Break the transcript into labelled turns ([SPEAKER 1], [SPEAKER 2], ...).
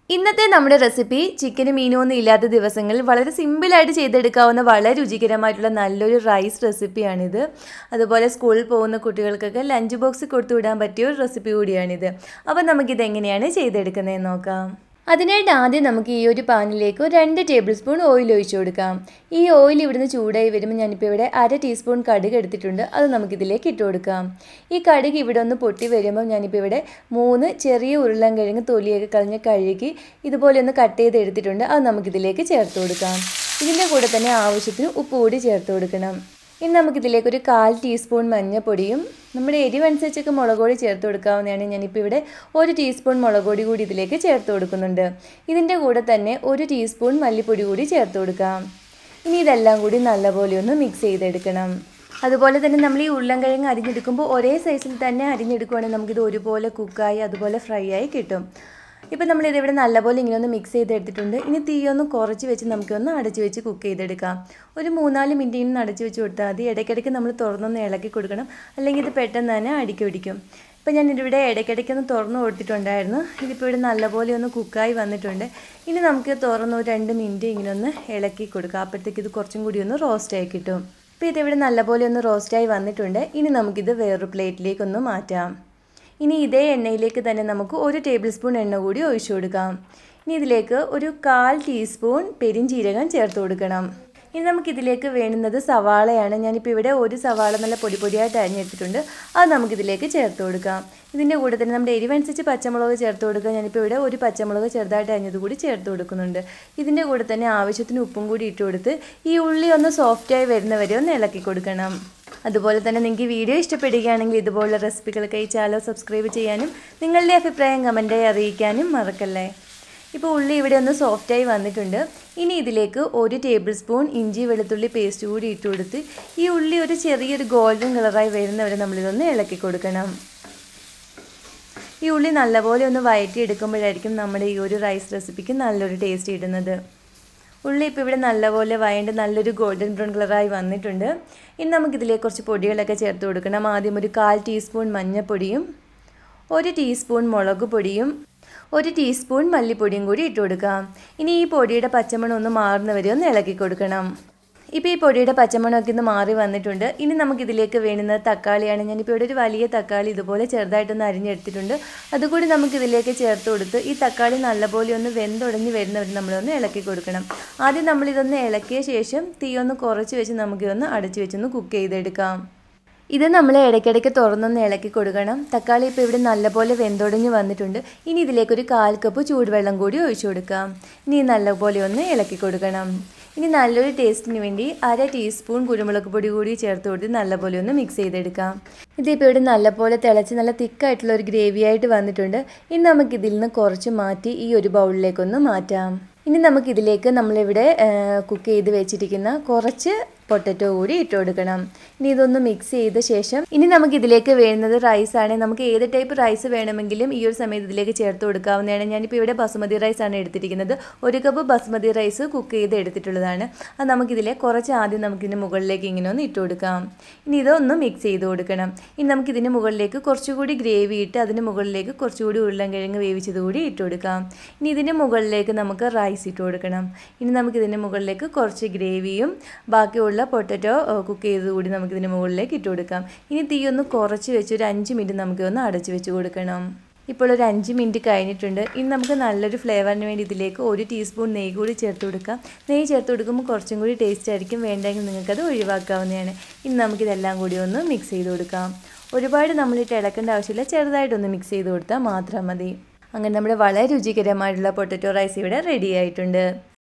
[SPEAKER 1] ഇന്നത്തെ നമ്മുടെ റെസിപ്പി ചിക്കനും മീനും ഒന്നും ഇല്ലാത്ത ദിവസങ്ങളിൽ വളരെ സിമ്പിളായിട്ട് ചെയ്തെടുക്കാവുന്ന വളരെ രുചികരമായിട്ടുള്ള നല്ലൊരു റൈസ് റെസിപ്പിയാണിത് അതുപോലെ സ്കൂളിൽ പോകുന്ന കുട്ടികൾക്കൊക്കെ ലഞ്ച് ബോക്സ് കൊടുത്തു വിടാൻ പറ്റിയ ഒരു റെസിപ്പി കൂടിയാണിത് അപ്പോൾ നമുക്കിത് എങ്ങനെയാണ് ചെയ്തെടുക്കുന്നതെന്ന് നോക്കാം അതിനായിട്ട് ആദ്യം നമുക്ക് ഈ ഒരു പാനിലേക്ക് ഒരു രണ്ട് ടേബിൾ സ്പൂൺ ഓയിൽ ഒഴിച്ചു കൊടുക്കാം ഈ ഓയിൽ ഇവിടുന്ന് ചൂടായി വരുമ്പോൾ ഞാനിപ്പോൾ ഇവിടെ അര ടീസ്പൂൺ കടുക് എടുത്തിട്ടുണ്ട് അത് നമുക്കിതിലേക്ക് ഇട്ട് കൊടുക്കാം ഈ കടുക് ഇവിടെ ഒന്ന് പൊട്ടി വരുമ്പോൾ ഞാനിപ്പോൾ ഇവിടെ മൂന്ന് ചെറിയ ഉരുളൻ കിഴങ്ങ് തൊലിയൊക്കെ കളഞ്ഞ് കഴുകി ഇതുപോലെ ഒന്ന് കട്ട് ചെയ്ത് എടുത്തിട്ടുണ്ട് അത് നമുക്കിതിലേക്ക് ചേർത്ത് കൊടുക്കാം ഇതിൻ്റെ കൂടെ തന്നെ ആവശ്യത്തിന് ഉപ്പ് കൂടി ചേർത്ത് കൊടുക്കണം ഇനി നമുക്കിതിലേക്ക് ഒരു കാൽ ടീസ്പൂൺ മഞ്ഞൾപ്പൊടിയും നമ്മുടെ എരിവനുസരിച്ചൊക്കെ മുളക് പൊടി ചേർത്ത് കൊടുക്കാവുന്നതാണ് ഞാനിപ്പോൾ ഇവിടെ ഒരു ടീസ്പൂൺ മുളക് പൊടി കൂടി ഇതിലേക്ക് ചേർത്ത് കൊടുക്കുന്നുണ്ട് ഇതിൻ്റെ കൂടെ തന്നെ ഒരു ടീസ്പൂൺ മല്ലിപ്പൊടി കൂടി ചേർത്ത് കൊടുക്കാം ഇനി ഇതെല്ലാം കൂടി നല്ലപോലെ ഒന്ന് മിക്സ് ചെയ്തെടുക്കണം അതുപോലെ തന്നെ നമ്മൾ ഈ ഉരുളൻകിഴങ്ങ് അരിഞ്ഞെടുക്കുമ്പോൾ ഒരേ സൈസിൽ തന്നെ അരിഞ്ഞെടുക്കുവാണെങ്കിൽ നമുക്കിത് ഒരുപോലെ കുക്കായി അതുപോലെ ഫ്രൈ ആയി കിട്ടും ഇപ്പം നമ്മളിത് ഇവിടെ നല്ലപോലെ ഇങ്ങനെ ഒന്ന് മിക്സ് ചെയ്തെടുത്തിട്ടുണ്ട് ഇനി തീയൊന്ന് കുറച്ച് വെച്ച് നമുക്കൊന്ന് അടച്ച് വെച്ച് കുക്ക് ചെയ്തെടുക്കാം ഒരു മൂന്നാല് മിനിറ്റ് ഇങ്ങനെ അടച്ച് വെച്ച് കൊടുത്താൽ മതി ഇടയ്ക്കിടയ്ക്ക് നമ്മൾ തുറന്നൊന്ന് ഇളക്കി കൊടുക്കണം അല്ലെങ്കിൽ ഇത് പെട്ടെന്ന് തന്നെ അടിക്കി പിടിക്കും ഇപ്പം ഞാൻ ഇതിവിടെ ഇടയ്ക്കിടയ്ക്കൊന്ന് തുറന്ന് കൊടുത്തിട്ടുണ്ടായിരുന്നു ഇതിപ്പോൾ ഇവിടെ നല്ലപോലെ ഒന്ന് കുക്കായി വന്നിട്ടുണ്ട് ഇനി നമുക്ക് തുറന്ന് ഒരു രണ്ട് മിനിറ്റ് ഇങ്ങനെ ഒന്ന് ഇളക്കി കൊടുക്കാം അപ്പോഴത്തേക്ക് ഇത് കുറച്ചും കൂടി ഒന്ന് റോസ്റ്റായി കിട്ടും ഇപ്പോൾ ഇതിവിടെ നല്ലപോലെ ഒന്ന് റോസ്റ്റായി വന്നിട്ടുണ്ട് ഇനി നമുക്കിത് വേറൊരു പ്ലേറ്റിലേക്കൊന്ന് മാറ്റാം ഇനി ഇതേ എണ്ണയിലേക്ക് തന്നെ നമുക്ക് ഒരു ടേബിൾ സ്പൂൺ എണ്ണ കൂടി ഒഴിച്ചു കൊടുക്കാം ഇനി ഇതിലേക്ക് ഒരു കാൽ ടീസ്പൂൺ പെരിഞ്ചീരകം ചേർത്ത് കൊടുക്കണം ഇനി നമുക്കിതിലേക്ക് വേണ്ടുന്നത് സവാളയാണ് ഞാനിപ്പോൾ ഇവിടെ ഒരു സവാള നല്ല പൊടി പൊടിയായിട്ട് അരിഞ്ഞെടുത്തിട്ടുണ്ട് അത് നമുക്കിതിലേക്ക് ചേർത്ത് കൊടുക്കാം ഇതിൻ്റെ കൂടെ തന്നെ നമ്മുടെ എരിവനുസരിച്ച് പച്ചമുളക് ചേർത്ത് കൊടുക്കുക ഞാനിപ്പോൾ ഇവിടെ ഒരു പച്ചമുളക് ചെറുതായിട്ട് അരിഞ്ഞത് കൂടി ചേർത്ത് കൊടുക്കുന്നുണ്ട് ഇതിൻ്റെ കൂടെ തന്നെ ആവശ്യത്തിന് ഉപ്പും കൂടി ഇട്ട് കൊടുത്ത് ഈ ഉള്ളി ഒന്ന് സോഫ്റ്റായി വരുന്നവരെ ഒന്ന് ഇളക്കി കൊടുക്കണം അതുപോലെ തന്നെ നിങ്ങൾക്ക് വീഡിയോ ഇഷ്ടപ്പെടുകയാണെങ്കിൽ ഇതുപോലുള്ള റെസിപ്പികൾക്ക് ഈ ചാനൽ സബ്സ്ക്രൈബ് ചെയ്യാനും നിങ്ങളുടെ അഭിപ്രായം കമൻറ്റായി അറിയിക്കാനും മറക്കല്ലേ ഇപ്പോൾ ഉള്ളി ഇവിടെ ഒന്ന് സോഫ്റ്റായി വന്നിട്ടുണ്ട് ഇനി ഇതിലേക്ക് ഒരു ടേബിൾ സ്പൂൺ ഇഞ്ചി വെളുത്തുള്ളി പേസ്റ്റ് കൂടി ഇട്ട് കൊടുത്ത് ഈ ഉള്ളി ഒരു ചെറിയൊരു ഗോൾഡൻ കളറായി വരുന്നവരെ നമ്മളിതൊന്ന് ഇളക്കി കൊടുക്കണം ഈ ഉള്ളി നല്ലപോലെ ഒന്ന് വയറ്റി എടുക്കുമ്പോഴായിരിക്കും നമ്മുടെ ഈ ഒരു റൈസ് റെസിപ്പിക്ക് നല്ലൊരു ടേസ്റ്റ് ഇടുന്നത് ഉള്ളി ഇപ്പോൾ ഇവിടെ നല്ലപോലെ വയണ്ട് നല്ലൊരു ഗോൾഡൻ ബ്രൗൺ കളറായി വന്നിട്ടുണ്ട് ഇനി നമുക്കിതിലേക്ക് കുറച്ച് പൊടികളൊക്കെ ചേർത്ത് കൊടുക്കണം ആദ്യം ഒരു കാൽ ടീസ്പൂൺ മഞ്ഞൾപ്പൊടിയും ഒരു ടീസ്പൂൺ മുളക് പൊടിയും ഒരു ടീസ്പൂൺ മല്ലിപ്പൊടിയും കൂടി ഇട്ട് കൊടുക്കാം ഇനി ഈ പൊടിയുടെ പച്ചമണം ഒന്ന് മാറുന്നവരെ ഒന്ന് ഇളക്കി കൊടുക്കണം ഇപ്പോൾ ഈ പൊടിയുടെ പച്ചമണമൊക്കെ ഇന്ന് മാറി വന്നിട്ടുണ്ട് ഇനി നമുക്കിതിലേക്ക് വേണ്ടുന്നത് തക്കാളിയാണ് ഞാനിപ്പോൾ ഇവിടെ ഒരു വലിയ തക്കാളി ഇതുപോലെ ചെറുതായിട്ടൊന്ന് അരിഞ്ഞെടുത്തിട്ടുണ്ട് അതുകൂടി നമുക്കിതിലേക്ക് ചേർത്ത് കൊടുത്ത് ഈ തക്കാളി നല്ലപോലെ ഒന്ന് വെന്തുടഞ്ഞ് വരുന്നവർ നമ്മളൊന്ന് ഇളക്കി കൊടുക്കണം ആദ്യം നമ്മളിതൊന്ന് ഇളക്കിയ ശേഷം തീ ഒന്ന് കുറച്ച് വെച്ച് നമുക്കിതൊന്ന് അടച്ചു വെച്ചൊന്ന് കുക്ക് ചെയ്തെടുക്കാം ഇത് നമ്മൾ ഇടയ്ക്കിടയ്ക്ക് തുറന്നൊന്ന് ഇളക്കി കൊടുക്കണം തക്കാളി ഇപ്പോൾ ഇവിടെ നല്ലപോലെ വെന്തൊടഞ്ഞ് വന്നിട്ടുണ്ട് ഇനി ഇതിലേക്കൊരു കാൽ കപ്പ് ചൂടുവെള്ളം കൂടി ഒഴിച്ചു കൊടുക്കാം ഇനി നല്ലപോലെ ഒന്ന് ഇളക്കി കൊടുക്കണം ഇനി നല്ലൊരു ടേസ്റ്റിന് വേണ്ടി അര ടീസ്പൂൺ കുരുമുളക് പൊടി കൂടി ചേർത്ത് കൊടുത്ത് നല്ലപോലെ ഒന്ന് മിക്സ് ചെയ്തെടുക്കാം ഇതിപ്പോൾ ഇവിടെ നല്ലപോലെ തിളച്ച് നല്ല തിക്കായിട്ടുള്ള ഒരു ഗ്രേവി ആയിട്ട് വന്നിട്ടുണ്ട് ഇനി നമുക്കിതിൽ നിന്ന് കുറച്ച് മാറ്റി ഈ ഒരു ബൗളിലേക്കൊന്ന് മാറ്റാം ഇനി നമുക്കിതിലേക്ക് നമ്മളിവിടെ കുക്ക് ചെയ്ത് വെച്ചിരിക്കുന്ന കുറച്ച് പൊട്ടറ്റോ കൂടി ഇട്ട് കൊടുക്കണം ഇനി ഇതൊന്ന് മിക്സ് ചെയ്ത ശേഷം ഇനി നമുക്ക് ഇതിലേക്ക് വേണ്ടുന്നത് റൈസ് ആണ് നമുക്ക് ഏത് ടൈപ്പ് റൈസ് വേണമെങ്കിലും ഈ ഒരു സമയത്ത് ഇതിലേക്ക് ചേർത്ത് കൊടുക്കാവുന്നതാണ് ഞാനിപ്പോൾ ഇവിടെ ബസുമതി റൈസ് ആണ് എടുത്തിരിക്കുന്നത് ഒരു കപ്പ് ബസുമതി റൈസ് കുക്ക് ചെയ്ത് എടുത്തിട്ടുള്ളതാണ് അത് നമുക്കിതിലെ കുറച്ച് ആദ്യം നമുക്കിതിന് മുകളിലേക്ക് ഇങ്ങനെ ഒന്ന് ഇട്ട് കൊടുക്കാം ഇനി ഇതൊന്ന് മിക്സ് ചെയ്ത് കൊടുക്കണം ഇനി നമുക്കിതിന് മുകളിലേക്ക് കുറച്ചുകൂടി ഗ്രേവി ഇട്ട് അതിന് മുകളിലേക്ക് കുറച്ചുകൂടി ഉരുളൻകിഴങ്ങ് വേവിച്ചത് കൂടി ഇട്ട് കൊടുക്കാം ഇനി ഇതിന് മുകളിലേക്ക് നമുക്ക് റൈസ് ഇട്ട് കൊടുക്കണം ഇനി നമുക്കിതിന് മുകളിലേക്ക് കുറച്ച് ഗ്രേവിയും ബാക്കിയുള്ള ഉള്ള പൊട്ടറ്റോ കുക്ക് ചെയ്തത് കൂടി നമുക്കിതിന് മുകളിലേക്ക് ഇട്ട് കൊടുക്കാം ഇനി തീ ഒന്ന് കുറച്ച് വെച്ച് ഒരു അഞ്ച് മിനിറ്റ് നമുക്ക് ഒന്ന് അടച്ച് വെച്ച് കൊടുക്കണം ഇപ്പോൾ ഒരു അഞ്ച് മിനിറ്റ് കഴിഞ്ഞിട്ടുണ്ട് ഇനി നമുക്ക് നല്ലൊരു ഫ്ലേവറിന് വേണ്ടി ഇതിലേക്ക് ഒരു ടീസ്പൂൺ നെയ്യ് കൂടി ചേർത്ത് കൊടുക്കാം നെയ്യ് ചേർത്ത് കൊടുക്കുമ്പോൾ കുറച്ചും കൂടി ടേസ്റ്റ് ആയിരിക്കും വേണ്ടെങ്കിൽ നിങ്ങൾക്കത് ഒഴിവാക്കാവുന്നതാണ് ഇനി നമുക്കിതെല്ലാം കൂടി ഒന്ന് മിക്സ് ചെയ്ത് കൊടുക്കാം ഒരുപാട് നമ്മളിട്ട് ഇളക്കേണ്ട ആവശ്യമില്ല ചെറുതായിട്ടൊന്ന് മിക്സ് ചെയ്ത് കൊടുത്താൽ മാത്രം മതി അങ്ങനെ നമ്മുടെ വളരെ രുചികരമായിട്ടുള്ള പൊട്ടറ്റോ റൈസ് ഇവിടെ റെഡി ആയിട്ടുണ്ട്